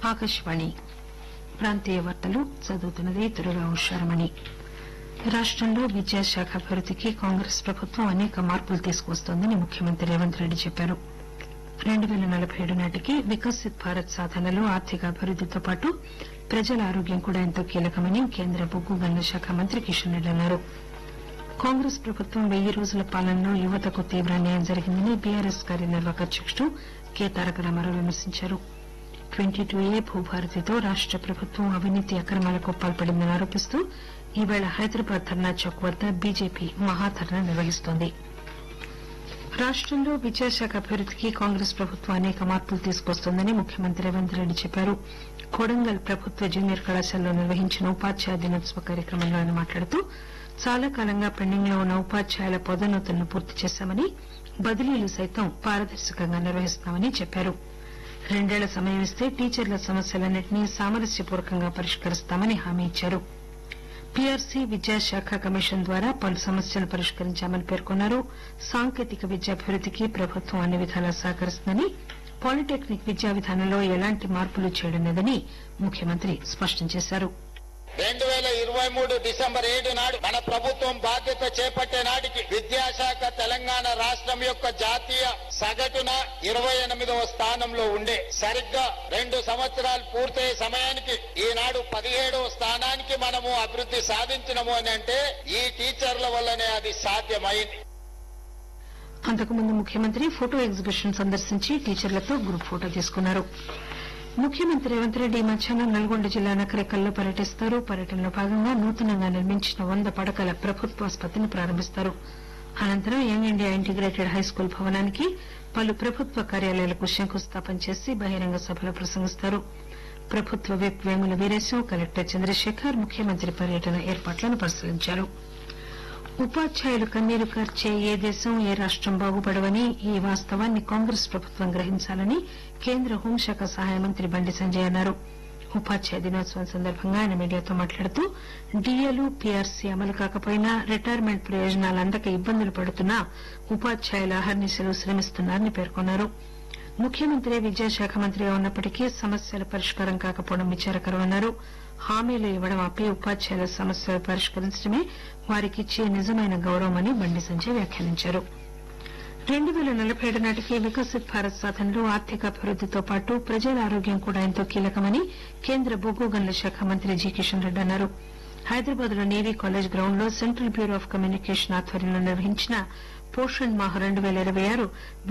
ఆకాశవాణి ప్రాంతీయ వార్తలు చదువుతున్నది దుర్గా ఉషారమణి రాష్టంలో విద్యాశాఖ అభివృద్దికి కాంగ్రెస్ ప్రభుత్వం అనేక మార్పులు తీసుకువస్తోందని ముఖ్యమంత్రి రేవంత్ రెడ్డి చెప్పారు రెండు పేల నలబై ఏడు నాటికి వికసిత్ భారత్ సాధనలో ఆర్థిక అభివృద్దితో పాటు ప్రజల ఆరోగ్యం కూడా ఎంతో కీలకమని కేంద్ర బొగ్గు గనుల శాఖ మంత్రి కిషన్ రెడ్డి అన్నారు కాంగ్రెస్ ప్రభుత్వం వెయ్యి రోజుల పాలనలో యువతకు తీవ్ర అన్యాయం జరిగిందని బీఆర్ఎస్ కార్యనిర్వాహక అధ్యకుడు కె తారక రామారావు విమర్శించారు ట్వంటీ టూ ఏ భూభారతితో రాష్ట ప్రభుత్వం అవినీతి అక్రమాలకు పాల్పడిందని ఆరోపిస్తూ ఈవేళ హైదరాబాద్ ధర్నా చౌక్ వద్ద బీజేపీ మహాధర్నా నిర్వహిస్తోంది రాష్టంలో విద్యాశాఖ అభివృద్దికి కాంగ్రెస్ ప్రభుత్వం అనేక మార్పులు తీసుకొస్తోందని ముఖ్యమంత్రి రేవంత్ రెడ్డి చెప్పారు కొడంగల్ ప్రభుత్వ జూనియర్ కళాశాలలో నిర్వహించిన ఉపాధ్యాయ దినోత్సవ కార్యక్రమంలో ఆయన మాట్లాడుతూ చాలా కాలంగా పెండింగ్ లో ఉన్న ఉపాధ్యాయుల పదోన్నతులను పూర్తి చేశామని బదిలీలు సైతం పారదర్శకంగా నిర్వహిస్తామని చెప్పారు రెండేళ్ల సమయం ఇస్తే టీచర్ల సమస్యలన్నింటినీ సామరస్యపూర్వకంగా పరిష్కరిస్తామని హామీ ఇచ్చారు పీఆర్సీ విద్యాశాఖ కమిషన్ ద్వారా పలు సమస్యలు పరిష్కరించామని పేర్కొన్నారు సాంకేతిక విద్యాభివృద్దికి ప్రభుత్వం అన్ని విధాలా సహకరిస్తుందని పాలిటెక్నిక్ విద్యా విధానంలో ఎలాంటి మార్పులు చేయడం లేదని ముఖ్యమంత్రి స్పష్టం చేశారు రెండు వేల ఇరవై మూడు డిసెంబర్ ఏడు నాడు మన ప్రభుత్వం బాధ్యత చేపట్టే నాటికి విద్యాశాఖ తెలంగాణ రాష్ట్రం యొక్క జాతీయ సగటున ఇరవై ఎనిమిదవ స్థానంలో ఉండే సరిగ్గా రెండు సంవత్సరాలు పూర్తయ్యే సమయానికి ఈనాడు పదిహేడవ స్థానానికి మనము అభివృద్ధి సాధించినము అని అంటే ఈ టీచర్ల వల్లనే అది సాధ్యమైంది అంతకుముందు ముఖ్యమంత్రి ఫోటో ఎగ్జిబిషన్ సందర్శించి టీచర్లతో గ్రూప్ ఫోటో తీసుకున్నారు ముఖ్యమంత్రి రేవంత్ రెడ్డి మధ్యాహ్నం నల్గొండ జిల్లా నకరేకల్లో పర్యటిస్తారు పర్యటనలో భాగంగా నూతనంగా నిర్మించిన వంద పడకల ప్రభుత్వ ఆసుపత్రిని ప్రారంభిస్తారు అనంతరం యంగ్ ఇండియా ఇంటిగ్రేటెడ్ హైస్కూల్ భవనానికి పలు ప్రభుత్వ కార్యాలయాలకు శంకుస్థాపన చేసి బహిరంగ సభలో ప్రసంగిస్తారు ప్రభుత్వ విప్ వేముల వీరేశం కలెక్టర్ చంద్రశేఖర్ ముఖ్యమంత్రి పర్యటన ఏర్పాట్లను పరిశీలించారు ఉపాధ్యాయులు కన్నీరు కార్చే ఏ దేశం ఏ రాష్టం బాగుపడవని ఈ వాస్తవాన్ని కాంగ్రెస్ ప్రభుత్వం గ్రహించాలని కేంద్ర హోంశాఖ సహాయ మంత్రి బండి సంజయ్ అన్నారు ఉపాధ్యాయ దినోత్సవం సందర్భంగా ఆయన మీడియాతో మాట్లాడుతూ డీఏలు పీఆర్సీ అమలు కాకపోయినా రిటైర్మెంట్ ప్రయోజనాలు అందక ఇబ్బందులు పడుతున్నా ఉపాధ్యాయులు అహర్నిశలు శ్రమిస్తున్నారని పేర్కొన్నారు ముఖ్యమంత్రి విద్యాశాఖ మంత్రిగా ఉన్నప్పటికీ సమస్యల పరిష్కారం కాకపోవడం విచారకరమన్నారు హామీలు ఇవ్వడం ఆపి ఉపాధ్యాయుల సమస్యలు పరిష్కరించడమే వారికిచ్చే నిజమైన గౌరవమని బండి సంజయ్ వ్యాఖ్యానించారు రెండు పేల నలబై ఏడు నాటికి వికసిత్ భారత్ సాధనలో ఆర్థిక అభివృద్దితో పాటు ప్రజల ఆరోగ్యం కూడా ఎంతో కీలకమని కేంద్ర బొగ్గు గనుల శాఖ మంత్రి జి కిషన్ రెడ్డి అన్నారు హైదరాబాద్ లో నేవీ కాలేజ్ గ్రౌండ్ లో సెంట్రల్ బ్యూరో ఆఫ్ కమ్యూనికేషన్ ఆధ్వర్యంలో నిర్వహించిన పోషణ్ మాహ్ రెండు పేల ఇరవై ఆరు